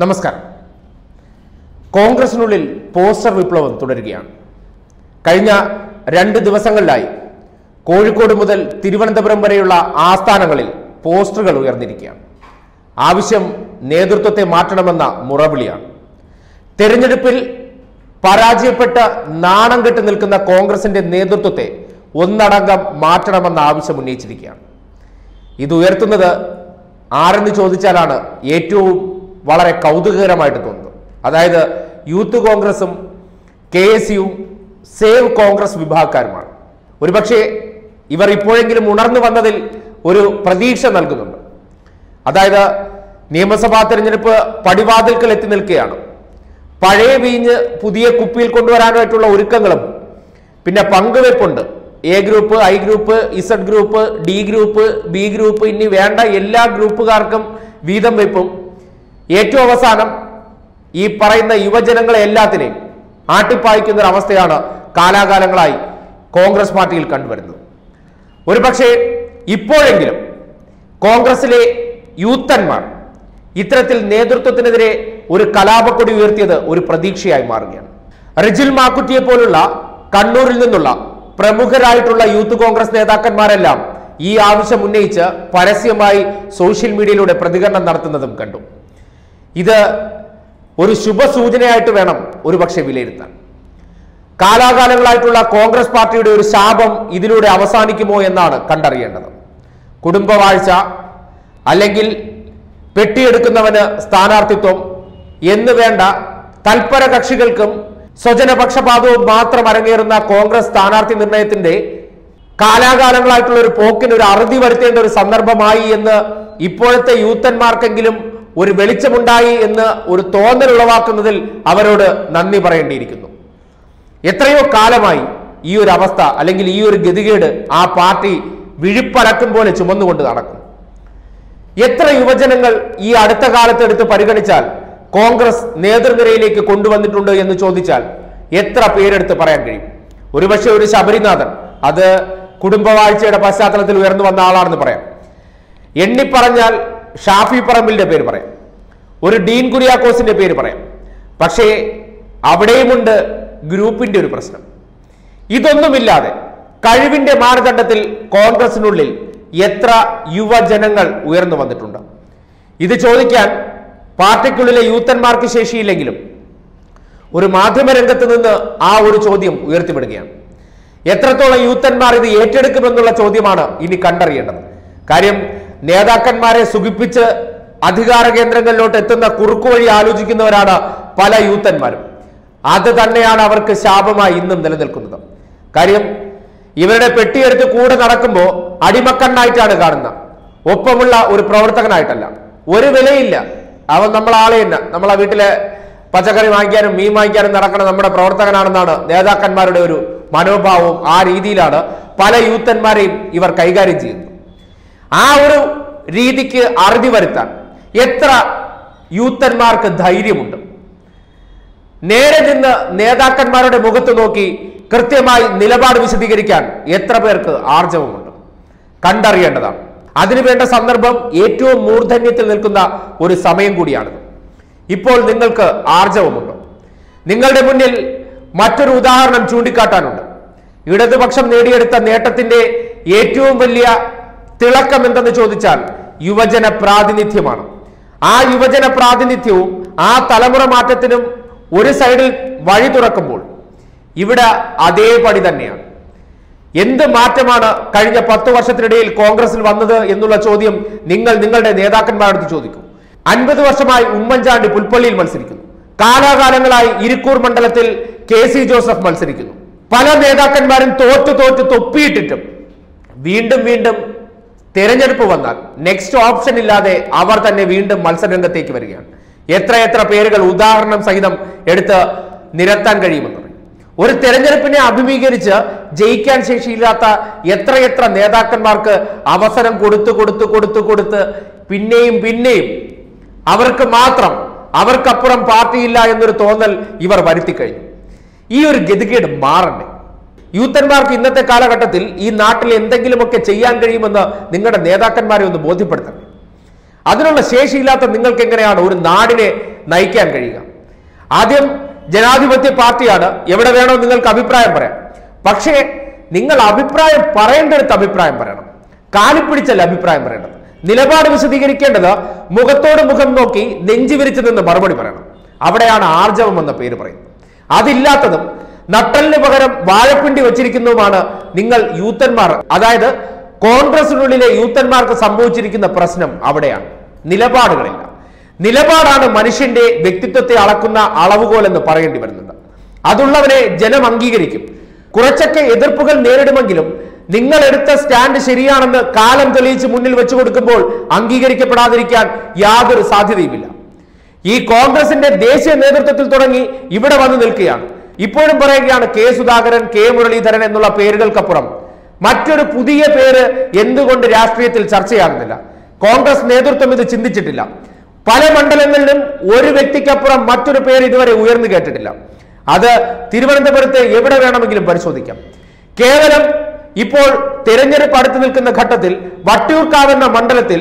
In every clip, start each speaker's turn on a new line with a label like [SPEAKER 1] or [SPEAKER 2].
[SPEAKER 1] നമസ്കാരം കോൺഗ്രസിനുള്ളിൽ പോസ്റ്റർ വിപ്ലവം തുടരുകയാണ് കഴിഞ്ഞ രണ്ട് ദിവസങ്ങളിലായി കോഴിക്കോട് മുതൽ തിരുവനന്തപുരം വരെയുള്ള ആസ്ഥാനങ്ങളിൽ പോസ്റ്ററുകൾ ഉയർന്നിരിക്കുകയാണ് ആവശ്യം നേതൃത്വത്തെ മാറ്റണമെന്ന മുറവിളിയാണ് തെരഞ്ഞെടുപ്പിൽ പരാജയപ്പെട്ട് നാണം കെട്ട് നിൽക്കുന്ന കോൺഗ്രസിന്റെ നേതൃത്വത്തെ ഒന്നടങ്കം മാറ്റണമെന്ന ആവശ്യം ഉന്നയിച്ചിരിക്കുകയാണ് ഇത് ഉയർത്തുന്നത് ആരെന്ന് ചോദിച്ചാലാണ് ഏറ്റവും വളരെ കൗതുകകരമായിട്ട് തോന്നുന്നത് അതായത് യൂത്ത് കോൺഗ്രസും K S U save Congress വിഭാഗക്കാരുമാണ് ഒരുപക്ഷെ ഇവർ ഇപ്പോഴെങ്കിലും ഉണർന്നു വന്നതിൽ ഒരു പ്രതീക്ഷ നൽകുന്നുണ്ട് അതായത് നിയമസഭാ തെരഞ്ഞെടുപ്പ് പടിവാതിൽക്കൽ എത്തി നിൽക്കുകയാണ് പഴയ വീഞ്ഞ് പുതിയ കുപ്പിയിൽ കൊണ്ടുവരാനായിട്ടുള്ള ഒരുക്കങ്ങളും പിന്നെ പങ്കുവെപ്പുണ്ട് A group I group Z group D group B group ഇനി വേണ്ട എല്ലാ ഗ്രൂപ്പുകാർക്കും വീതം വെപ്പും ഏറ്റവും അവസാനം ഈ പറയുന്ന യുവജനങ്ങളെ എല്ലാത്തിനെയും ആട്ടിപ്പായിക്കുന്ന ഒരു അവസ്ഥയാണ് കാലാകാലങ്ങളായി കോൺഗ്രസ് പാർട്ടിയിൽ കണ്ടുവരുന്നത് ഒരുപക്ഷെ ഇപ്പോഴെങ്കിലും കോൺഗ്രസിലെ യൂത്തന്മാർ ഇത്തരത്തിൽ നേതൃത്വത്തിനെതിരെ ഒരു കലാപക്കൊടി ഉയർത്തിയത് ഒരു പ്രതീക്ഷയായി മാറുകയാണ് റിജിൽ മാക്കുറ്റിയെ പോലുള്ള കണ്ണൂരിൽ നിന്നുള്ള പ്രമുഖരായിട്ടുള്ള യൂത്ത് കോൺഗ്രസ് നേതാക്കന്മാരെല്ലാം ഈ ആവശ്യം ഉന്നയിച്ച് പരസ്യമായി സോഷ്യൽ മീഡിയയിലൂടെ പ്രതികരണം നടത്തുന്നതും കണ്ടു ഇത് ഒരു ശുഭസൂചനയായിട്ട് വേണം ഒരുപക്ഷെ വിലയിരുത്താൻ കാലാകാലങ്ങളായിട്ടുള്ള കോൺഗ്രസ് പാർട്ടിയുടെ ഒരു ശാപം ഇതിലൂടെ അവസാനിക്കുമോ എന്നാണ് കണ്ടറിയേണ്ടത് കുടുംബവാഴ്ച അല്ലെങ്കിൽ പെട്ടിയെടുക്കുന്നവന് സ്ഥാനാർത്ഥിത്വം എന്ന് വേണ്ട തൽപര കക്ഷികൾക്കും സ്വജനപക്ഷപാതവും മാത്രം അരങ്ങേറുന്ന കോൺഗ്രസ് സ്ഥാനാർത്ഥി നിർണയത്തിന്റെ കാലാകാലങ്ങളായിട്ടുള്ള ഒരു പോക്കിന് ഒരു അറുതി വരുത്തേണ്ട ഒരു സന്ദർഭമായി എന്ന് ഇപ്പോഴത്തെ യൂത്തന്മാർക്കെങ്കിലും ഒരു വെളിച്ചമുണ്ടായി എന്ന് ഒരു തോന്നൽ ഉളവാക്കുന്നതിൽ അവരോട് നന്ദി പറയേണ്ടിയിരിക്കുന്നു എത്രയോ കാലമായി ഈ ഒരു അവസ്ഥ അല്ലെങ്കിൽ ഈ ഒരു ഗതികേട് ആ പാർട്ടി വിഴിപ്പടക്കും പോലെ ചുമന്നുകൊണ്ട് നടക്കും എത്ര യുവജനങ്ങൾ ഈ അടുത്ത കാലത്ത് എടുത്ത് പരിഗണിച്ചാൽ കോൺഗ്രസ് നേതൃനിരയിലേക്ക് കൊണ്ടുവന്നിട്ടുണ്ട് എന്ന് ചോദിച്ചാൽ എത്ര പേരെടുത്ത് പറയാൻ കഴിയും ഒരുപക്ഷെ ഒരു ശബരിനാഥൻ അത് കുടുംബവാഴ്ചയുടെ പശ്ചാത്തലത്തിൽ ഉയർന്നു വന്ന ആളാണെന്ന് പറയാം എണ്ണിപ്പറഞ്ഞാൽ ഷാഫി പറമ്പിലിന്റെ പേര് പറയാം ഒരു ഡീൻ കുര്യാക്കോസിന്റെ പേര് പറയാം പക്ഷേ അവിടെയുമുണ്ട് ഗ്രൂപ്പിന്റെ ഒരു പ്രശ്നം ഇതൊന്നുമില്ലാതെ കഴിവിന്റെ മാനദണ്ഡത്തിൽ കോൺഗ്രസിനുള്ളിൽ എത്ര യുവജനങ്ങൾ ഉയർന്നു വന്നിട്ടുണ്ട് ഇത് ചോദിക്കാൻ പാർട്ടിക്കുള്ളിലെ യൂത്തന്മാർക്ക് ശേഷിയില്ലെങ്കിലും ഒരു മാധ്യമരംഗത്ത് നിന്ന് ആ ഒരു ചോദ്യം ഉയർത്തിവിടുകയാണ് എത്രത്തോളം യൂത്തന്മാർ ഇത് ഏറ്റെടുക്കുമെന്നുള്ള ചോദ്യമാണ് ഇനി കണ്ടറിയേണ്ടത് കാര്യം നേതാക്കന്മാരെ സുഖിപ്പിച്ച് അധികാര കേന്ദ്രങ്ങളിലോട്ട് എത്തുന്ന കുറുക്കുവഴി ആലോചിക്കുന്നവരാണ് പല യൂത്തന്മാരും അത് തന്നെയാണ് അവർക്ക് ശാപമായി ഇന്നും നിലനിൽക്കുന്നത് കാര്യം ഇവരുടെ പെട്ടിയെടുത്ത് കൂടെ നടക്കുമ്പോൾ അടിമക്കണ്ണായിട്ടാണ് കാണുന്നത് ഒപ്പമുള്ള ഒരു പ്രവർത്തകനായിട്ടല്ല ഒരു വിലയില്ല അവൻ നമ്മളെ ആളെ തന്നെ നമ്മളെ വീട്ടിലെ പച്ചക്കറി വാങ്ങിക്കാനും മീൻ വാങ്ങിക്കാനും നടക്കുന്ന നമ്മുടെ പ്രവർത്തകനാണെന്നാണ് നേതാക്കന്മാരുടെ ഒരു മനോഭാവവും ആ രീതിയിലാണ് പല യൂത്തന്മാരെയും ഇവർ കൈകാര്യം ചെയ്യുന്നത് ആ ഒരു രീതിക്ക് അറുതി വരുത്താൻ എത്ര യൂത്തന്മാർക്ക് ധൈര്യമുണ്ട് നേരെ നിന്ന് നേതാക്കന്മാരുടെ മുഖത്ത് നോക്കി കൃത്യമായി നിലപാട് വിശദീകരിക്കാൻ എത്ര പേർക്ക് ആർജവമുണ്ട് കണ്ടറിയേണ്ടതാണ് അതിനുവേണ്ട സന്ദർഭം ഏറ്റവും മൂർധന്യത്തിൽ നിൽക്കുന്ന ഒരു സമയം കൂടിയാണിത് ഇപ്പോൾ നിങ്ങൾക്ക് ആർജവമുണ്ടോ നിങ്ങളുടെ മുന്നിൽ മറ്റൊരു ഉദാഹരണം ചൂണ്ടിക്കാട്ടാനുണ്ട് ഇടതുപക്ഷം നേടിയെടുത്ത നേട്ടത്തിന്റെ ഏറ്റവും വലിയ തിളക്കം എന്തെന്ന് ചോദിച്ചാൽ യുവജന പ്രാതിനിധ്യമാണ് ആ യുവജന പ്രാതിനിധ്യവും ആ തലമുറ മാറ്റത്തിനും ഒരു സൈഡിൽ വഴി തുറക്കുമ്പോൾ ഇവിടെ അതേപടി തന്നെയാണ് എന്ത് മാറ്റമാണ് കഴിഞ്ഞ പത്ത് വർഷത്തിനിടയിൽ കോൺഗ്രസിൽ വന്നത് എന്നുള്ള ചോദ്യം നിങ്ങൾ നിങ്ങളുടെ നേതാക്കന്മാരോട് ചോദിക്കും അൻപത് വർഷമായി ഉമ്മൻചാണ്ടി പുൽപ്പള്ളിയിൽ മത്സരിക്കുന്നു കാലാകാലങ്ങളായി ഇരിക്കൂർ മണ്ഡലത്തിൽ കെ സി ജോസഫ് മത്സരിക്കുന്നു പല നേതാക്കന്മാരും തോറ്റു തോറ്റു തൊപ്പിയിട്ടിട്ടും വീണ്ടും വീണ്ടും തെരഞ്ഞെടുപ്പ് വന്നാൽ നെക്സ്റ്റ് ഓപ്ഷൻ ഇല്ലാതെ അവർ തന്നെ വീണ്ടും മത്സരരംഗത്തേക്ക് വരികയാണ് എത്ര എത്ര പേരുകൾ ഉദാഹരണം സഹിതം എടുത്ത് നിരത്താൻ കഴിയുമെന്ന് പറയും ഒരു തെരഞ്ഞെടുപ്പിനെ അഭിമുഖീകരിച്ച് ജയിക്കാൻ ശേഷിയില്ലാത്ത എത്രയെത്ര നേതാക്കന്മാർക്ക് അവസരം കൊടുത്തു കൊടുത്തു കൊടുത്തു കൊടുത്ത് പിന്നെയും പിന്നെയും അവർക്ക് മാത്രം അവർക്കപ്പുറം പാർട്ടിയില്ല എന്നൊരു തോന്നൽ ഇവർ വരുത്തി കഴിഞ്ഞു ഈ ഒരു ഗതികേട് മാറണ്ടേ യൂത്തന്മാർക്ക് ഇന്നത്തെ കാലഘട്ടത്തിൽ ഈ നാട്ടിൽ എന്തെങ്കിലുമൊക്കെ ചെയ്യാൻ കഴിയുമെന്ന് നിങ്ങളുടെ നേതാക്കന്മാരെ ഒന്ന് ബോധ്യപ്പെടുത്തണം അതിനുള്ള ശേഷിയില്ലാത്ത നിങ്ങൾക്ക് എങ്ങനെയാണ് ഒരു നാടിനെ നയിക്കാൻ കഴിയുക ആദ്യം ജനാധിപത്യ പാർട്ടിയാണ് എവിടെ വേണോ നിങ്ങൾക്ക് അഭിപ്രായം പറയാം പക്ഷേ നിങ്ങൾ അഭിപ്രായം പറയേണ്ടടുത്ത് അഭിപ്രായം പറയണം കാലിപ്പിടിച്ചല്ല അഭിപ്രായം പറയേണ്ടത് നിലപാട് വിശദീകരിക്കേണ്ടത് മുഖത്തോട് മുഖം നോക്കി നെഞ്ചു വിരിച്ചു നിന്ന് മറുപടി പറയണം അവിടെയാണ് ആർജവം എന്ന പേര് പറയുന്നത് അതില്ലാത്തതും നട്ടലിന് പകരം വാഴപ്പിണ്ടി വച്ചിരിക്കുന്നതുമാണ് നിങ്ങൾ യൂത്തന്മാർ അതായത് കോൺഗ്രസിനുള്ളിലെ യൂത്തന്മാർക്ക് സംഭവിച്ചിരിക്കുന്ന പ്രശ്നം അവിടെയാണ് നിലപാടുകളില്ല നിലപാടാണ് മനുഷ്യന്റെ വ്യക്തിത്വത്തെ അളക്കുന്ന അളവുകോൽ എന്ന് പറയേണ്ടി വരുന്നുണ്ട് അതുള്ളവനെ ജനം അംഗീകരിക്കും കുറച്ചൊക്കെ എതിർപ്പുകൾ നേരിടുമെങ്കിലും നിങ്ങൾ എടുത്ത സ്റ്റാൻഡ് ശരിയാണെന്ന് കാലം തെളിയിച്ച് മുന്നിൽ വെച്ചു കൊടുക്കുമ്പോൾ അംഗീകരിക്കപ്പെടാതിരിക്കാൻ യാതൊരു സാധ്യതയുമില്ല ഈ കോൺഗ്രസിന്റെ ദേശീയ നേതൃത്വത്തിൽ തുടങ്ങി ഇവിടെ വന്ന് നിൽക്കുകയാണ് ഇപ്പോഴും പറയുകയാണ് കെ സുധാകരൻ കെ മുരളീധരൻ എന്നുള്ള പേരുകൾക്കപ്പുറം മറ്റൊരു പുതിയ പേര് എന്തുകൊണ്ട് രാഷ്ട്രീയത്തിൽ ചർച്ചയാകുന്നില്ല കോൺഗ്രസ് നേതൃത്വം ഇത് ചിന്തിച്ചിട്ടില്ല പല മണ്ഡലങ്ങളിലും ഒരു വ്യക്തിക്കപ്പുറം മറ്റൊരു പേര് ഇതുവരെ ഉയർന്നു കേട്ടിട്ടില്ല അത് തിരുവനന്തപുരത്ത് എവിടെ വേണമെങ്കിലും പരിശോധിക്കാം കേവലം ഇപ്പോൾ തെരഞ്ഞെടുപ്പ് അടുത്ത് നിൽക്കുന്ന ഘട്ടത്തിൽ വട്ടിയൂർക്കാവ് എന്ന മണ്ഡലത്തിൽ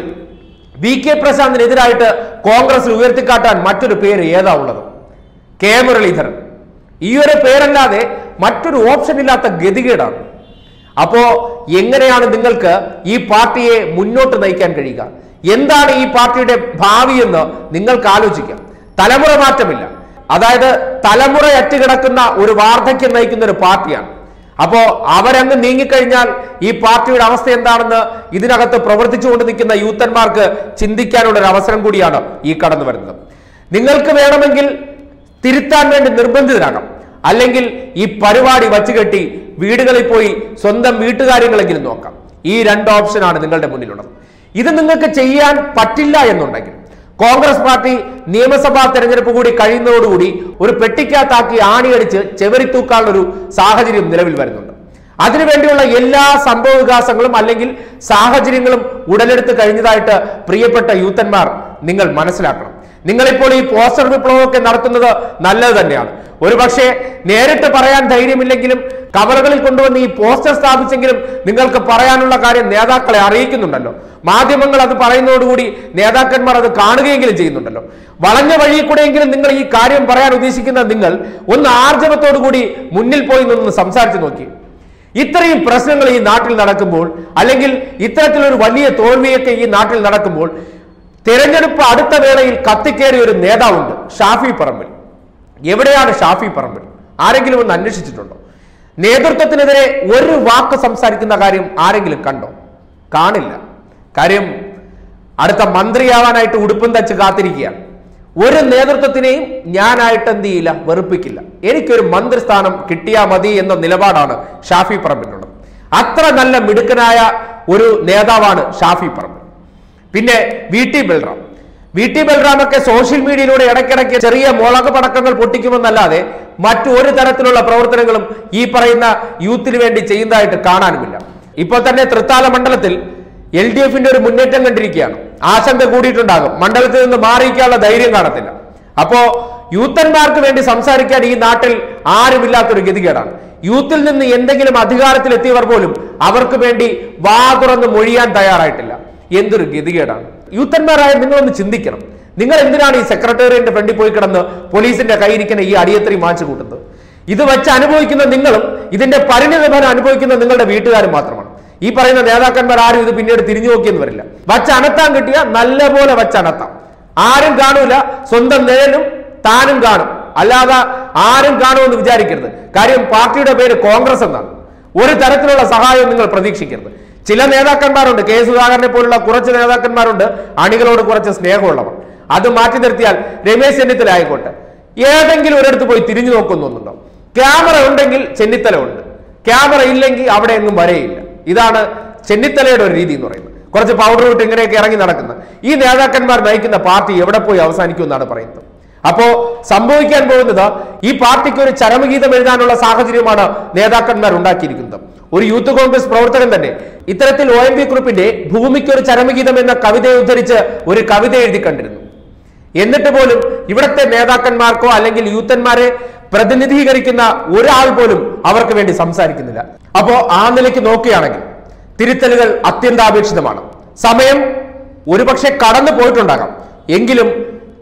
[SPEAKER 1] വി കെ പ്രശാന്തിനെതിരായിട്ട് കോൺഗ്രസ് ഉയർത്തിക്കാട്ടാൻ മറ്റൊരു പേര് ഏതാ ഉള്ളത് കെ മുരളീധരൻ ഈ ഒരു പേരല്ലാതെ മറ്റൊരു ഓപ്ഷൻ ഇല്ലാത്ത ഗതികേടാണ് അപ്പോ എങ്ങനെയാണ് നിങ്ങൾക്ക് ഈ പാർട്ടിയെ മുന്നോട്ട് നയിക്കാൻ കഴിയുക എന്താണ് ഈ പാർട്ടിയുടെ ഭാവി എന്ന് നിങ്ങൾക്ക് ആലോചിക്കാം തലമുറ മാറ്റമില്ല അതായത് തലമുറ അറ്റുകിടക്കുന്ന ഒരു വാർദ്ധക്യം നയിക്കുന്ന ഒരു പാർട്ടിയാണ് അപ്പോ അവരങ്ങ് നീങ്ങിക്കഴിഞ്ഞാൽ ഈ പാർട്ടിയുടെ അവസ്ഥ എന്താണെന്ന് ഇതിനകത്ത് പ്രവർത്തിച്ചുകൊണ്ട് നിൽക്കുന്ന യൂത്തന്മാർക്ക് ചിന്തിക്കാനുള്ള ഒരു അവസരം കൂടിയാണ് ഈ കടന്നു വരുന്നത് നിങ്ങൾക്ക് വേണമെങ്കിൽ തിരുത്താൻ വേണ്ടി നിർബന്ധിതരാകാം അല്ലെങ്കിൽ ഈ പരിപാടി വച്ചുകെട്ടി വീടുകളിൽ പോയി സ്വന്തം വീട്ടുകാര്യങ്ങളെങ്കിലും നോക്കാം ഈ രണ്ട് ഓപ്ഷനാണ് നിങ്ങളുടെ മുന്നിലുള്ളത് ഇത് നിങ്ങൾക്ക് ചെയ്യാൻ പറ്റില്ല എന്നുണ്ടെങ്കിൽ കോൺഗ്രസ് പാർട്ടി നിയമസഭാ തെരഞ്ഞെടുപ്പ് കൂടി കഴിയുന്നതോടുകൂടി ഒരു പെട്ടിക്കകത്താക്കി ആണിയടിച്ച് ചെവരി തൂക്കാനുള്ള ഒരു സാഹചര്യം നിലവിൽ വരുന്നുണ്ട് അതിനുവേണ്ടിയുള്ള എല്ലാ സംഭവ വികാസങ്ങളും അല്ലെങ്കിൽ സാഹചര്യങ്ങളും ഉടലെടുത്ത് കഴിഞ്ഞതായിട്ട് പ്രിയപ്പെട്ട യൂത്തന്മാർ നിങ്ങൾ മനസ്സിലാക്കണം നിങ്ങളിപ്പോൾ ഈ പോസ്റ്റർ വിപ്ലവമൊക്കെ നടത്തുന്നത് നല്ലത് തന്നെയാണ് ഒരു പക്ഷേ നേരിട്ട് പറയാൻ ധൈര്യമില്ലെങ്കിലും കവറുകളിൽ കൊണ്ടുവന്ന് ഈ പോസ്റ്റർ സ്ഥാപിച്ചെങ്കിലും നിങ്ങൾക്ക് പറയാനുള്ള കാര്യം നേതാക്കളെ അറിയിക്കുന്നുണ്ടല്ലോ മാധ്യമങ്ങൾ അത് പറയുന്നതോടുകൂടി നേതാക്കന്മാർ അത് കാണുകയെങ്കിലും ചെയ്യുന്നുണ്ടല്ലോ വളഞ്ഞ വഴിയിൽ കൂടെയെങ്കിലും നിങ്ങൾ ഈ കാര്യം പറയാൻ ഉദ്ദേശിക്കുന്ന നിങ്ങൾ ഒന്ന് ആർജവത്തോടു കൂടി മുന്നിൽ പോയി നിന്ന് സംസാരിച്ചു നോക്കി ഇത്രയും പ്രശ്നങ്ങൾ ഈ നാട്ടിൽ നടക്കുമ്പോൾ അല്ലെങ്കിൽ ഇത്തരത്തിലൊരു വലിയ തോൽവിയൊക്കെ ഈ നാട്ടിൽ നടക്കുമ്പോൾ തെരഞ്ഞെടുപ്പ് അടുത്ത വേളയിൽ കത്തിക്കേറിയ ഒരു നേതാവുണ്ട് ഷാഫി പറമ്പിൽ എവിടെയാണ് ഷാഫി പറമ്പിൽ ആരെങ്കിലും ഒന്ന് അന്വേഷിച്ചിട്ടുണ്ടോ നേതൃത്വത്തിനെതിരെ ഒരു വാക്ക് സംസാരിക്കുന്ന കാര്യം ആരെങ്കിലും കണ്ടോ കാണില്ല കാര്യം അടുത്ത മന്ത്രിയാവാനായിട്ട് ഉടുപ്പും തച്ച് കാത്തിരിക്കുകയാണ് ഒരു നേതൃത്വത്തിനെയും ഞാനായിട്ട് എന്ത് ചെയ്യില്ല വെറുപ്പിക്കില്ല എനിക്കൊരു മന്ത്രിസ്ഥാനം കിട്ടിയാൽ മതി എന്ന നിലപാടാണ് ഷാഫി പറമ്പിനുള്ളത് അത്ര നല്ല മിടുക്കനായ ഒരു നേതാവാണ് ഷാഫി പറമ്പിൽ പിന്നെ V T Balram V T ബൽറാമൊക്കെ സോഷ്യൽ മീഡിയയിലൂടെ ഇടയ്ക്കിടയ്ക്ക് ചെറിയ മുളക് പടക്കങ്ങൾ പൊട്ടിക്കുമെന്നല്ലാതെ മറ്റു ഒരു തരത്തിലുള്ള പ്രവർത്തനങ്ങളും ഈ പറയുന്ന യൂത്തിന് വേണ്ടി ചെയ്യുന്നതായിട്ട് കാണാനുമില്ല ഇപ്പോൾ തന്നെ തൃത്താല മണ്ഡലത്തിൽ എൽ ഡി എഫിന്റെ ഒരു മുന്നേറ്റം കണ്ടിരിക്കുകയാണ് ആശങ്ക കൂടിയിട്ടുണ്ടാകും മണ്ഡലത്തിൽ നിന്ന് മാറിയിക്കാനുള്ള ധൈര്യം കാണത്തില്ല അപ്പോ യൂത്തന്മാർക്ക് വേണ്ടി സംസാരിക്കാൻ ഈ നാട്ടിൽ ആരുമില്ലാത്തൊരു ഗതികേടാണ് യൂത്തിൽ നിന്ന് എന്തെങ്കിലും അധികാരത്തിൽ എത്തിയവർ പോലും അവർക്ക് വേണ്ടി വാ തുറന്ന് മൊഴിയാൻ തയ്യാറായിട്ടില്ല എന്തൊരു ഗതികേടാണ് യൂത്തന്മാരായ നിങ്ങളൊന്ന് ചിന്തിക്കണം നിങ്ങൾ എന്തിനാണ് ഈ സെക്രട്ടേറിയറ്റിന്റെ ഫ്രണ്ടിൽ പോയി കിടന്ന് പോലീസിന്റെ കയ്യിരിക്കുന്ന ഈ അടിയത്തറി മാച്ചു കൂട്ടുന്നത് ഇത് വെച്ച് അനുഭവിക്കുന്ന നിങ്ങളും ഇതിന്റെ പരിണിത ഫലം അനുഭവിക്കുന്ന നിങ്ങളുടെ വീട്ടുകാരും മാത്രമാണ് ഈ പറയുന്ന നേതാക്കന്മാർ ആരും ഇത് പിന്നീട് തിരിഞ്ഞു നോക്കിയെന്ന് വരില്ല വച്ച് അനത്താൻ കിട്ടിയ നല്ലപോലെ വച്ച് അനത്താം ആരും കാണൂല സ്വന്തം നിഴലും താനും കാണും അല്ലാതെ ആരും കാണുമെന്ന് വിചാരിക്കരുത് കാര്യം പാർട്ടിയുടെ പേര് കോൺഗ്രസ് എന്നാണ് ഒരു തരത്തിലുള്ള സഹായം നിങ്ങൾ പ്രതീക്ഷിക്കരുത് ചില നേതാക്കന്മാരുണ്ട് കെ സുധാകരനെ പോലുള്ള കുറച്ച് നേതാക്കന്മാരുണ്ട് അണികളോട് കുറച്ച് സ്നേഹമുള്ളവർ അത് മാറ്റി നിർത്തിയാൽ രമേശ് ചെന്നിത്തല ആയിക്കോട്ടെ ഏതെങ്കിലും ഒരിടത്ത് പോയി തിരിഞ്ഞു നോക്കുന്നുണ്ടോ ക്യാമറ ഉണ്ടെങ്കിൽ ചെന്നിത്തല ഉണ്ട് ക്യാമറ ഇല്ലെങ്കിൽ അവിടെ എങ്ങും വരെയില്ല ഇതാണ് ചെന്നിത്തലയുടെ ഒരു രീതി എന്ന് പറയുന്നത് കുറച്ച് പൗഡർ ഇട്ട് ഇങ്ങനെയൊക്കെ ഇറങ്ങി നടക്കുന്ന ഈ നേതാക്കന്മാർ നയിക്കുന്ന പാർട്ടി എവിടെ പോയി അവസാനിക്കും എന്നാണ് പറയുന്നത് അപ്പോ സംഭവിക്കാൻ പോകുന്നത് ഈ പാർട്ടിക്ക് ഒരു ചരമഗീതം എഴുതാനുള്ള സാഹചര്യമാണ് നേതാക്കന്മാർ ഉണ്ടാക്കിയിരിക്കുന്നത് ഒരു യൂത്ത് കോൺഗ്രസ് പ്രവർത്തകൻ തന്നെ ഇത്തരത്തിൽ ഒ എം പി കുറിപ്പിന്റെ ഭൂമിക്ക് ഒരു ചരമഗീതം എന്ന കവിതയെ ഉദ്ധരിച്ച് ഒരു കവിത എഴുതി കണ്ടിരുന്നു എന്നിട്ട് പോലും ഇവിടുത്തെ നേതാക്കന്മാർക്കോ അല്ലെങ്കിൽ യൂത്തന്മാരെ പ്രതിനിധീകരിക്കുന്ന ഒരാൾ പോലും അവർക്ക് വേണ്ടി സംസാരിക്കുന്നില്ല അപ്പോ ആ നിലയ്ക്ക് നോക്കുകയാണെങ്കിൽ തിരുത്തലുകൾ അത്യന്താപേക്ഷിതമാണ് സമയം ഒരുപക്ഷെ കടന്നു പോയിട്ടുണ്ടാകാം എങ്കിലും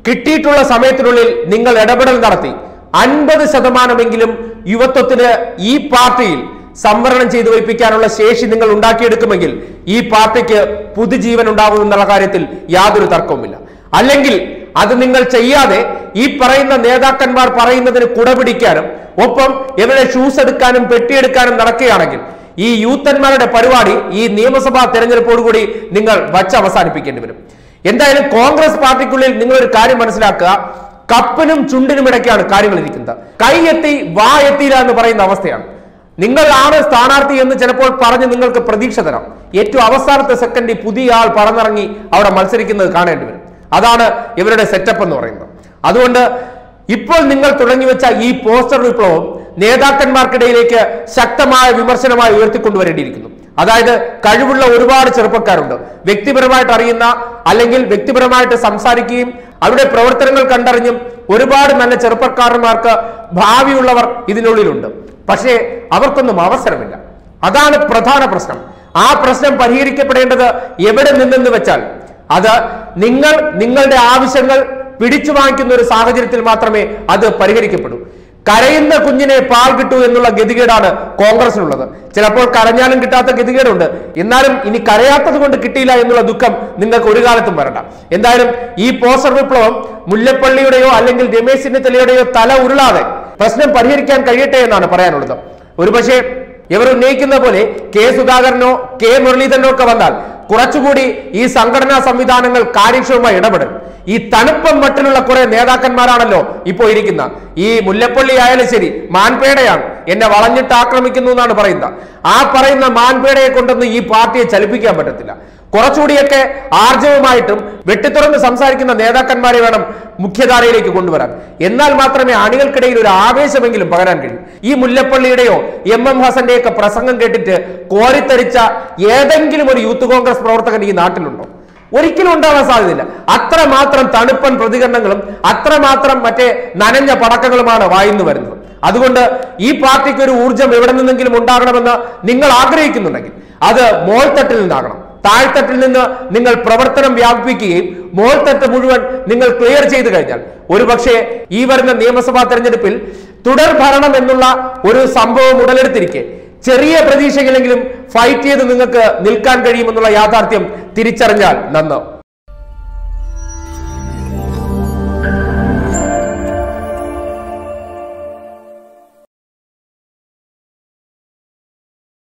[SPEAKER 1] കിട്ടിയിട്ടുള്ള സമയത്തിനുള്ളിൽ നിങ്ങൾ ഇടപെടൽ നടത്തി അൻപത് ശതമാനമെങ്കിലും യുവത്വത്തിന് ഈ പാർട്ടിയിൽ സംവരണം ചെയ്തു വയ്പ്പിക്കാനുള്ള ശേഷി നിങ്ങൾ ഉണ്ടാക്കിയെടുക്കുമെങ്കിൽ ഈ പാർട്ടിക്ക് പുതുജീവൻ ഉണ്ടാകും എന്നുള്ള കാര്യത്തിൽ യാതൊരു തർക്കവുമില്ല അല്ലെങ്കിൽ അത് നിങ്ങൾ ചെയ്യാതെ ഈ പറയുന്ന നേതാക്കന്മാർ പറയുന്നതിന് കുടപിടിക്കാനും ഒപ്പം ഇവരുടെ ഷൂസ് എടുക്കാനും പെട്ടിയെടുക്കാനും നടക്കുകയാണെങ്കിൽ ഈ യൂത്തന്മാരുടെ പരിപാടി ഈ നിയമസഭാ തെരഞ്ഞെടുപ്പോടുകൂടി നിങ്ങൾ വച്ച് അവസാനിപ്പിക്കേണ്ടി വരും എന്തായാലും കോൺഗ്രസ് പാർട്ടിക്കുള്ളിൽ നിങ്ങൾ ഒരു കാര്യം മനസ്സിലാക്കുക കപ്പിനും ചുണ്ടിനും ഇടയ്ക്കാണ് കാര്യങ്ങൾ ഇരിക്കുന്നത് കൈ എത്തി വാ എത്തിയില്ല എന്ന് പറയുന്ന അവസ്ഥയാണ് നിങ്ങളാണ് സ്ഥാനാർത്ഥി എന്ന് ചിലപ്പോൾ പറഞ്ഞ് നിങ്ങൾക്ക് പ്രതീക്ഷ തരാം ഏറ്റവും അവസാനത്തെ സെക്കൻഡിൽ പുതിയ ആൾ പറന്നിറങ്ങി അവിടെ മത്സരിക്കുന്നത് കാണേണ്ടി വരും അതാണ് ഇവരുടെ സെറ്റപ്പ് എന്ന് പറയുന്നത് അതുകൊണ്ട് ഇപ്പോൾ നിങ്ങൾ തുടങ്ങി വെച്ച ഈ പോസ്റ്റർ വിപ്ലവം നേതാക്കന്മാർക്കിടയിലേക്ക് ശക്തമായ വിമർശനമായി ഉയർത്തിക്കൊണ്ടുവരേണ്ടിയിരിക്കുന്നു അതായത് കഴിവുള്ള ഒരുപാട് ചെറുപ്പക്കാരുണ്ട് വ്യക്തിപരമായിട്ട് അറിയുന്ന അല്ലെങ്കിൽ വ്യക്തിപരമായിട്ട് സംസാരിക്കുകയും അവരുടെ പ്രവർത്തനങ്ങൾ കണ്ടറിഞ്ഞും ഒരുപാട് നല്ല ചെറുപ്പക്കാരന്മാർക്ക് ഭാവിയുള്ളവർ ഇതിനുള്ളിലുണ്ട് പക്ഷേ അവർക്കൊന്നും അവസരമില്ല അതാണ് പ്രധാന പ്രശ്നം ആ പ്രശ്നം പരിഹരിക്കപ്പെടേണ്ടത് എവിടെ നിന്നെന്ന് വെച്ചാൽ അത് നിങ്ങൾ നിങ്ങളുടെ ആവശ്യങ്ങൾ പിടിച്ചു വാങ്ങിക്കുന്ന ഒരു സാഹചര്യത്തിൽ മാത്രമേ അത് പരിഹരിക്കപ്പെടൂ കരയുന്ന കുഞ്ഞിനെ പാൽ കിട്ടൂ എന്നുള്ള ഗതികേടാണ് കോൺഗ്രസിനുള്ളത് ചിലപ്പോൾ കരഞ്ഞാലും കിട്ടാത്ത ഗതികേടുണ്ട് എന്നാലും ഇനി കരയാത്തത് കൊണ്ട് കിട്ടിയില്ല എന്നുള്ള ദുഃഖം നിങ്ങൾക്ക് ഒരു കാലത്തും വരണ്ട എന്തായാലും ഈ പോസ്റ്റർ വിപ്ലവം മുല്ലപ്പള്ളിയുടെയോ അല്ലെങ്കിൽ രമേശ് ചെന്നിത്തലയുടെയോ തല ഉരുളാതെ പ്രശ്നം പരിഹരിക്കാൻ കഴിയട്ടെ എന്നാണ് പറയാനുള്ളത് ഒരുപക്ഷെ ഇവർ ഉന്നയിക്കുന്ന പോലെ കെ സുധാകരനോ കെ മുരളീധരനോ ഒക്കെ വന്നാൽ കുറച്ചുകൂടി ഈ സംഘടനാ സംവിധാനങ്ങൾ കാര്യക്ഷമമായി ഇടപെടും ഈ തണുപ്പം മട്ടിലുള്ള കുറെ നേതാക്കന്മാരാണല്ലോ ഇപ്പോൾ ഇരിക്കുന്ന ഈ മുല്ലപ്പള്ളി ആയാലും ശരി മാൻപേടയാണ് എന്നെ വളഞ്ഞിട്ട് ആക്രമിക്കുന്നു എന്നാണ് പറയുന്നത് ആ പറയുന്ന മാൻപേടയെ കൊണ്ടൊന്നും ഈ പാർട്ടിയെ ചലിപ്പിക്കാൻ പറ്റത്തില്ല കുറച്ചുകൂടിയൊക്കെ ആർജവമായിട്ടും വെട്ടിത്തുറന്ന് സംസാരിക്കുന്ന നേതാക്കന്മാരെ വേണം മുഖ്യധാരയിലേക്ക് കൊണ്ടുവരാൻ എന്നാൽ മാത്രമേ അണികൾക്കിടയിൽ ഒരു ആവേശമെങ്കിലും പകരാൻ കഴിയൂ ഈ മുല്ലപ്പള്ളിയുടെയോ എം എം ഹസന്റെയൊക്കെ പ്രസംഗം കേട്ടിട്ട് കോരിത്തരിച്ച ഏതെങ്കിലും ഒരു യൂത്ത് കോൺഗ്രസ് പ്രവർത്തകൻ ഈ നാട്ടിലുണ്ടോ ഒരിക്കലും ഉണ്ടാവാൻ സാധ്യതയില്ല അത്രമാത്രം തണുപ്പൻ പ്രതികരണങ്ങളും അത്രമാത്രം മറ്റേ നനഞ്ഞ പടക്കങ്ങളുമാണ് വായിന്ന് വരുന്നത് അതുകൊണ്ട് ഈ പാർട്ടിക്ക് ഒരു ഊർജം എവിടെ നിന്നെങ്കിലും ഉണ്ടാകണമെന്ന് നിങ്ങൾ ആഗ്രഹിക്കുന്നുണ്ടെങ്കിൽ അത് മോൾത്തട്ടിൽ നിന്നാകണം താഴ്ത്തട്ടിൽ നിന്ന് നിങ്ങൾ പ്രവർത്തനം വ്യാപിപ്പിക്കുകയും മോൾത്തട്ട് മുഴുവൻ നിങ്ങൾ ക്ലിയർ ചെയ്തു കഴിഞ്ഞാൽ ഒരുപക്ഷെ ഈ വരുന്ന നിയമസഭാ തെരഞ്ഞെടുപ്പിൽ തുടർ ഭരണം എന്നുള്ള ഒരു സംഭവം ഉടലെടുത്തിരിക്കെ ചെറിയ പ്രതീക്ഷകളെങ്കിലും ഫൈറ്റ് ചെയ്ത് നിങ്ങൾക്ക് നിൽക്കാൻ കഴിയുമെന്നുള്ള യാഥാർത്ഥ്യം തിരിച്ചറിഞ്ഞാൽ നന്ന്